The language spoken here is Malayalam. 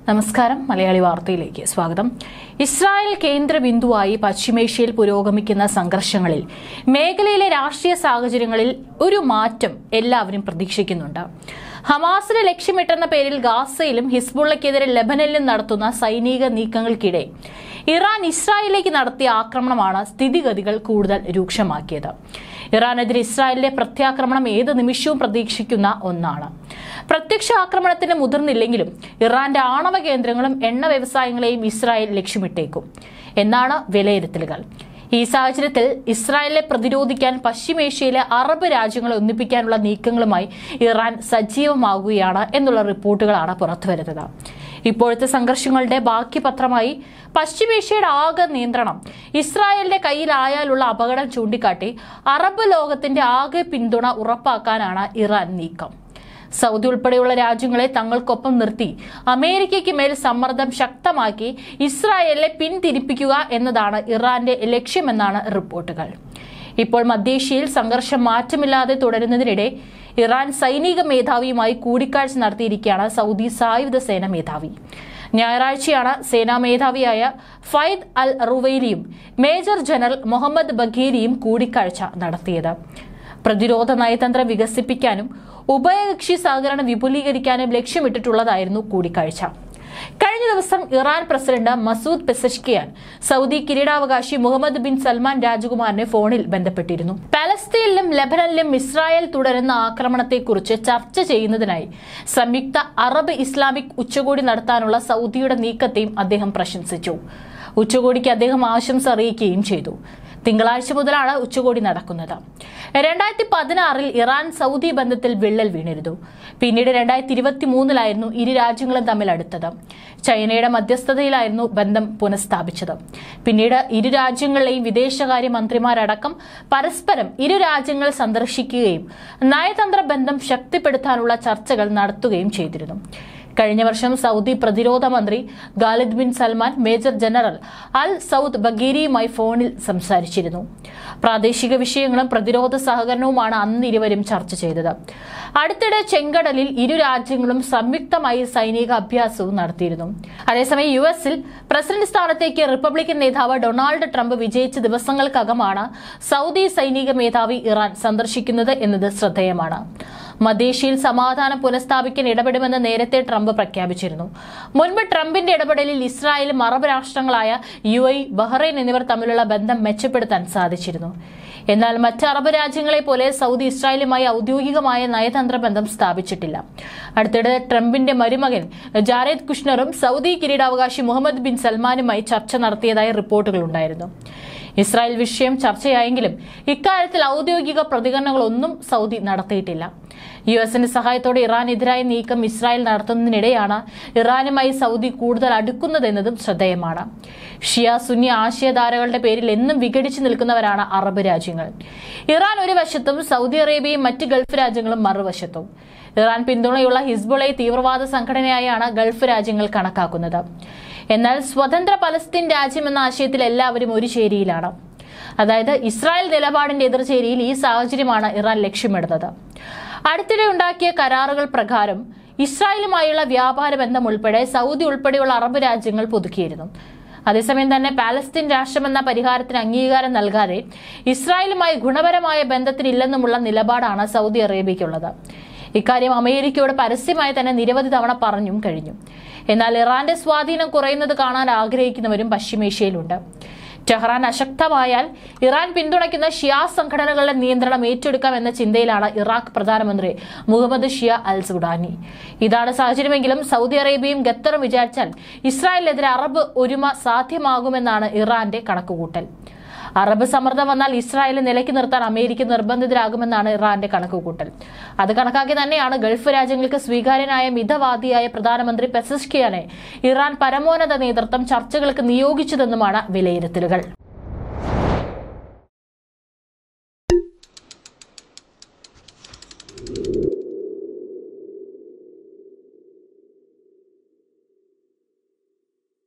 നമസ്കാരം മലയാളി വാർത്തയിലേക്ക് സ്വാഗതം ഇസ്രായേൽ കേന്ദ്ര ബിന്ദുവായി പശ്ചിമേഷ്യയിൽ പുരോഗമിക്കുന്ന സംഘർഷങ്ങളിൽ മേഖലയിലെ രാഷ്ട്രീയ സാഹചര്യങ്ങളിൽ ഒരു മാറ്റം എല്ലാവരും പ്രതീക്ഷിക്കുന്നുണ്ട് ഹമാസിനെ ലക്ഷ്യമിട്ടെന്ന പേരിൽ ഗാസയിലും ഹിസ്ബുള്ളക്കെതിരെ ലെബനനിലും നടത്തുന്ന സൈനിക നീക്കങ്ങൾക്കിടെ ഇറാൻ ഇസ്രായേലിലേക്ക് നടത്തിയ ആക്രമണമാണ് സ്ഥിതിഗതികൾ കൂടുതൽ രൂക്ഷമാക്കിയത് ഇറാനെതിരെ ഇസ്രായേലിന്റെ പ്രത്യാക്രമണം ഏത് നിമിഷവും പ്രതീക്ഷിക്കുന്ന ഒന്നാണ് പ്രത്യക്ഷ ആക്രമണത്തിന് മുതിർന്നില്ലെങ്കിലും ഇറാന്റെ ആണവ കേന്ദ്രങ്ങളും എണ്ണ വ്യവസായങ്ങളെയും ഇസ്രായേൽ ലക്ഷ്യമിട്ടേക്കും എന്നാണ് വിലയിരുത്തലുകൾ ഈ സാഹചര്യത്തിൽ ഇസ്രായേലിനെ പ്രതിരോധിക്കാൻ പശ്ചിമേഷ്യയിലെ അറബ് രാജ്യങ്ങളെ ഒന്നിപ്പിക്കാനുള്ള നീക്കങ്ങളുമായി ഇറാൻ സജീവമാകുകയാണ് എന്നുള്ള റിപ്പോർട്ടുകളാണ് പുറത്തുവരുന്നത് ഇപ്പോഴത്തെ സംഘർഷങ്ങളുടെ ബാക്കി പത്രമായി പശ്ചിമേഷ്യയുടെ ആകെ നിയന്ത്രണം ഇസ്രായേലിന്റെ കയ്യിലായാലുള്ള അപകടം ചൂണ്ടിക്കാട്ടി അറബ് ലോകത്തിന്റെ ആകെ പിന്തുണ ഉറപ്പാക്കാനാണ് ഇറാൻ നീക്കം സൗദി ഉൾപ്പെടെയുള്ള രാജ്യങ്ങളെ തങ്ങൾക്കൊപ്പം നിർത്തി അമേരിക്കയ്ക്ക് മേൽ സമ്മർദ്ദം ശക്തമാക്കി ഇസ്രായേലിനെ പിന്തിരിപ്പിക്കുക എന്നതാണ് ഇറാന്റെ ലക്ഷ്യമെന്നാണ് റിപ്പോർട്ടുകൾ ഇപ്പോൾ മധ്യേഷ്യയിൽ സംഘർഷം മാറ്റമില്ലാതെ തുടരുന്നതിനിടെ ഇറാൻ സൈനിക മേധാവിയുമായി കൂടിക്കാഴ്ച നടത്തിയിരിക്കുകയാണ് സൗദി സായുധ സേന മേധാവി ഞായറാഴ്ചയാണ് സേനാ മേധാവിയായ ഫൈദ് അൽ റുവൈലിയും മേജർ ജനറൽ മുഹമ്മദ് ബഘേരിയും കൂടിക്കാഴ്ച നടത്തിയത് പ്രതിരോധ നയതന്ത്രം വികസിപ്പിക്കാനും ഉഭയകക്ഷി സഹകരണം വിപുലീകരിക്കാനും ലക്ഷ്യമിട്ടിട്ടുള്ളതായിരുന്നു കൂടിക്കാഴ്ച കഴിഞ്ഞ ദിവസം Iran president Masoud Pezeshkian Saudi കിരീടാവകാശി മുഹമ്മദ് ബിൻ സൽമാൻ രാജകുമാറിനെ ഫോണിൽ ബന്ധപ്പെട്ടിരുന്നു പാലസ്തീനിലും ലബനനിലും ഇസ്രായേൽ തുടരുന്ന ആക്രമണത്തെക്കുറിച്ച് ചർച്ച ചെയ്യുന്നതിനായി സംയുക്ത അറബ് ഇസ്ലാമിക് ഉച്ചകോടി നടത്താനുള്ള സൗദിയുടെ നീക്കത്തെയും അദ്ദേഹം പ്രശംസിച്ചു ഉച്ചകോടിക്ക് അദ്ദേഹം ആശംസ അറിയിക്കുകയും ചെയ്തു തിങ്കളാഴ്ച മുതലാണ് ഉച്ചകോടി നടക്കുന്നത് രണ്ടായിരത്തി പതിനാറിൽ ഇറാൻ സൗദി ബന്ധത്തിൽ വിള്ളൽ വീണിരുന്നു പിന്നീട് രണ്ടായിരത്തി ഇരുപത്തി മൂന്നിലായിരുന്നു ഇരു രാജ്യങ്ങളും തമ്മിൽ അടുത്തത് ചൈനയുടെ മധ്യസ്ഥതയിലായിരുന്നു ബന്ധം പുനഃസ്ഥാപിച്ചത് പിന്നീട് ഇരു രാജ്യങ്ങളിലെയും വിദേശകാര്യ മന്ത്രിമാരടക്കം പരസ്പരം ഇരു രാജ്യങ്ങൾ സന്ദർശിക്കുകയും നയതന്ത്ര ബന്ധം ശക്തിപ്പെടുത്താനുള്ള ചർച്ചകൾ നടത്തുകയും ചെയ്തിരുന്നു കഴിഞ്ഞ വർഷം സൗദി പ്രതിരോധ മന്ത്രി Khalid bin Salman major general al Saud ബഗീരിയുമായി ഫോണിൽ സംസാരിച്ചിരുന്നു പ്രാദേശിക വിഷയങ്ങളും പ്രതിരോധ സഹകരണവുമാണ് അന്ന് ഇരുവരും ചർച്ച ചെയ്തത് അടുത്തിടെ ചെങ്കടലിൽ ഇരു രാജ്യങ്ങളും സംയുക്തമായി സൈനിക അഭ്യാസവും നടത്തിയിരുന്നു അതേസമയം യു എസിൽ പ്രസിഡന്റ് സ്ഥാനത്തേക്ക് റിപ്പബ്ലിക്കൻ നേതാവ് ഡൊണാൾഡ് ട്രംപ് വിജയിച്ച ദിവസങ്ങൾക്കകമാണ് സൗദി സൈനിക മേധാവി ഇറാൻ സന്ദർശിക്കുന്നത് എന്നത് ശ്രദ്ധേയമാണ് മധ്യേഷ്യയിൽ സമാധാനം പുനഃസ്ഥാപിക്കാൻ ഇടപെടുമെന്ന് നേരത്തെ ട്രംപ് പ്രഖ്യാപിച്ചിരുന്നു മുൻപ് ട്രംപിന്റെ ഇടപെടലിൽ ഇസ്രായേലും അറബ് രാഷ്ട്രങ്ങളായ യു ഐ ബഹ്റൈൻ എന്നിവർ തമ്മിലുള്ള ബന്ധം മെച്ചപ്പെടുത്താൻ സാധിച്ചിരുന്നു എന്നാൽ മറ്റ് അറബ് രാജ്യങ്ങളെ പോലെ സൗദി ഇസ്രായേലുമായി ഔദ്യോഗികമായ നയതന്ത്ര ബന്ധം സ്ഥാപിച്ചിട്ടില്ല അടുത്തിടെ ട്രംപിന്റെ മരുമകൻ ജാരേദ് കുഷ്ണറും സൗദി കിരീടാവകാശി മുഹമ്മദ് ബിൻ സൽമാനുമായി ചർച്ച നടത്തിയതായി റിപ്പോർട്ടുകളുണ്ടായിരുന്നു ഇസ്രായേൽ വിഷയം ചർച്ചയായെങ്കിലും ഇക്കാര്യത്തിൽ ഔദ്യോഗിക പ്രതികരണങ്ങളൊന്നും സൗദി നടത്തിയിട്ടില്ല യു എസിന്റെ സഹായത്തോടെ ഇറാനെതിരായ നീക്കം ഇസ്രായേൽ നടത്തുന്നതിനിടെയാണ് ഇറാനുമായി സൗദി കൂടുതൽ അടുക്കുന്നതെന്നതും ശ്രദ്ധേയമാണ് ഷിയ സുന്നി ആശയധാരകളുടെ പേരിൽ എന്നും വിഘടിച്ചു നിൽക്കുന്നവരാണ് അറബ് രാജ്യങ്ങൾ ഇറാൻ ഒരു വശത്തും സൗദി അറേബ്യയും മറ്റ് ഗൾഫ് രാജ്യങ്ങളും മറുവശത്തും ഇറാൻ പിന്തുണയുള്ള ഹിസ്ബുളയെ തീവ്രവാദ സംഘടനയായാണ് ഗൾഫ് രാജ്യങ്ങൾ കണക്കാക്കുന്നത് എന്നാൽ സ്വതന്ത്ര പലസ്തീൻ രാജ്യം എന്ന ആശയത്തിൽ എല്ലാവരും ഒരു ചേരിയിലാണ് അതായത് ഇസ്രായേൽ നിലപാടിന്റെ എതിർചേരിയിൽ ഈ സാഹചര്യമാണ് ഇറാൻ ലക്ഷ്യമിടുന്നത് അടുത്തിടെ ഉണ്ടാക്കിയ കരാറുകൾ പ്രകാരം ഇസ്രായേലുമായുള്ള വ്യാപാര ബന്ധം ഉൾപ്പെടെ സൗദി ഉൾപ്പെടെയുള്ള അറബ് രാജ്യങ്ങൾ പുതുക്കിയിരുന്നു അതേസമയം തന്നെ പാലസ്തീൻ രാഷ്ട്രമെന്ന പരിഹാരത്തിന് അംഗീകാരം നൽകാതെ ഇസ്രായേലുമായി ഗുണപരമായ ബന്ധത്തിനില്ലെന്നുമുള്ള നിലപാടാണ് സൗദി അറേബ്യയ്ക്കുള്ളത് ഇക്കാര്യം അമേരിക്കയോട് പരസ്യമായി തന്നെ നിരവധി തവണ പറഞ്ഞും കഴിഞ്ഞു എന്നാൽ ഇറാന്റെ സ്വാധീനം കുറയുന്നത് കാണാൻ ആഗ്രഹിക്കുന്നവരും പശ്ചിമേഷ്യയിലുണ്ട് ടെഹ്റാൻ അശക്തമായാൽ ഇറാൻ പിന്തുണയ്ക്കുന്ന ഷിയ സംഘടനകളുടെ നിയന്ത്രണം ഏറ്റെടുക്കാം എന്ന ചിന്തയിലാണ് ഇറാഖ് പ്രധാനമന്ത്രി മുഹമ്മദ് ഷിയ അൽ സുഡാനി ഇതാണ് സാഹചര്യമെങ്കിലും സൗദി അറേബ്യയും ഖത്തറും വിചാരിച്ചാൽ ഇസ്രായേലിനെതിരെ അറബ് ഒരുമ സാധ്യമാകുമെന്നാണ് ഇറാന്റെ കണക്കുകൂട്ടൽ അറബ് സമ്മർദ്ദം വന്നാൽ ഇസ്രായേലിനെ നിലയ്ക്ക് നിർത്താൻ അമേരിക്ക നിർബന്ധിതരാകുമെന്നാണ് ഇറാന്റെ കണക്കുകൂട്ടൽ അത് കണക്കാക്കി തന്നെയാണ് ഗൾഫ് രാജ്യങ്ങൾക്ക് സ്വീകാര്യനായ മിതവാദിയായ പ്രധാനമന്ത്രി പെസസ്കിയാനെ ഇറാൻ പരമോന്നത നേതൃത്വം ചർച്ചകൾക്ക് നിയോഗിച്ചതെന്നുമാണ് വിലയിരുത്തലുകൾ